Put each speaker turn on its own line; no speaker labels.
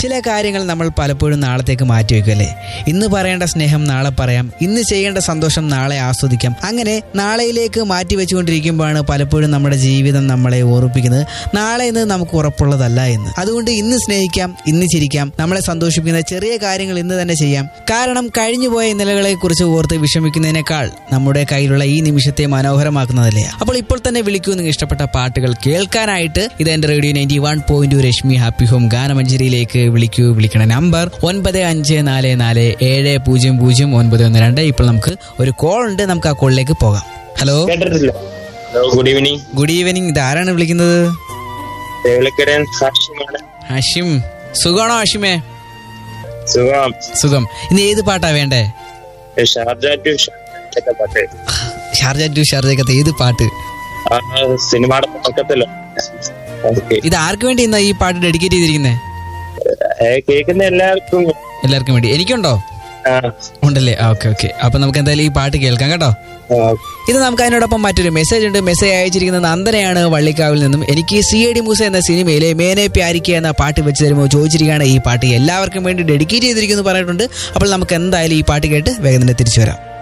ചില കാര്യങ്ങൾ നമ്മൾ പലപ്പോഴും നാളത്തേക്ക് മാറ്റിവെക്കും അല്ലേ ഇന്ന് പറയേണ്ട സ്നേഹം നാളെ പറയാം ഇന്ന് ചെയ്യേണ്ട സന്തോഷം നാളെ ആസ്വദിക്കാം അങ്ങനെ നാളെയിലേക്ക് മാറ്റി വെച്ചുകൊണ്ടിരിക്കുമ്പോഴാണ് പലപ്പോഴും നമ്മുടെ ജീവിതം നമ്മളെ ഓർമ്മിപ്പിക്കുന്നത് നാളെ എന്ന് നമുക്ക് ഉറപ്പുള്ളതല്ല എന്ന് അതുകൊണ്ട് ഇന്ന് സ്നേഹിക്കാം ഇന്ന് ചിരിക്കാം നമ്മളെ സന്തോഷിപ്പിക്കുന്ന ചെറിയ കാര്യങ്ങൾ ഇന്ന് തന്നെ ചെയ്യാം കാരണം കഴിഞ്ഞുപോയ ഇന്നലകളെ കുറിച്ച് ഓർത്ത് വിഷമിക്കുന്നതിനേക്കാൾ നമ്മുടെ കയ്യിലുള്ള ഈ നിമിഷത്തെ മനോഹരമാക്കുന്നതല്ലേ അപ്പോൾ ഇപ്പോൾ തന്നെ വിളിക്കൂ നിങ്ങൾ ഇഷ്ടപ്പെട്ട പാട്ടുകൾ കേൾക്കാനായിട്ട് ഇത് എന്റെ radio ninety one point Rashmi happy home ഗാനമഞ്ചേരിയിലേക്ക് വിളിക്കൂ വിളിക്കണ നമ്പർ ഒൻപത് അഞ്ച് നാല് നാല് ഏഴ് പൂജ്യം പൂജ്യം ഒൻപത് ഒന്ന് രണ്ട് ഇപ്പോൾ നമുക്ക് ഒരു കോൾ ഉണ്ട് നമുക്ക് ആ കോളിലേക്ക് പോകാം ഹലോ
കേട്ടിട്ടില്ല hello good evening
good evening ഇത് ആരാണ് വിളിക്കുന്നത്
തേവലക്കരൻ സാക്ഷ്യമാണ്
ഹാഷിം സുഖമാണോ ഹാഷിമേ
സുഖം
സുഖം ഇന്ന് ഏത് പാട്ടാ വേണ്ടേ
ഷാർജ ടു ഷാർജ പാട്ട്
ഷാർജ ടു ഷാർജക്കത്തെ ഏത് പാട്ട്
ആ സിനിമയുടെ പക്കത്തല്ലോ ഓക്കെ
ഇത് ആർക്ക് വേണ്ടി ഇന്ന് ഈ പാട്ട് ഡെഡിക്കേറ്റ് ചെയ്തിരിക്കുന്നത്
കേൾക്കുന്ന എല്ലാവർക്കും
എല്ലാവർക്കും വേണ്ടി എനിക്കുണ്ടോ
ആ,
ഉണ്ടല്ലേ ഓക്കെ ഓക്കെ അപ്പൊ നമുക്ക് എന്തായാലും ഈ പാട്ട് കേൾക്കാം കേട്ടോ
ആ,
ഇത് നമുക്ക് അതിനോടൊപ്പം മറ്റൊരു മെസ്സേജ് ഉണ്ട് മെസ്സേജ് അയച്ചിരിക്കുന്നത് നന്ദനയാണ് വള്ളിക്കാവിൽ നിന്നും എനിക്ക് സി എ ഡി മൂസ എന്ന സിനിമയിലെ മേനെ പ്യാരിക്ക എന്ന പാട്ട് വെച്ച് തരുമ്പോൾ ചോദിച്ചിരിക്കുകയാണ് ഈ പാട്ട് എല്ലാവർക്കും വേണ്ടി ഡെഡിക്കേറ്റ് ചെയ്തിരിക്കുന്നു പറഞ്ഞിട്ടുണ്ട് അപ്പോൾ നമുക്ക് എന്തായാലും ഈ പാട്ട് കേട്ട് വേഗം തന്നെ തിരിച്ചു വരാം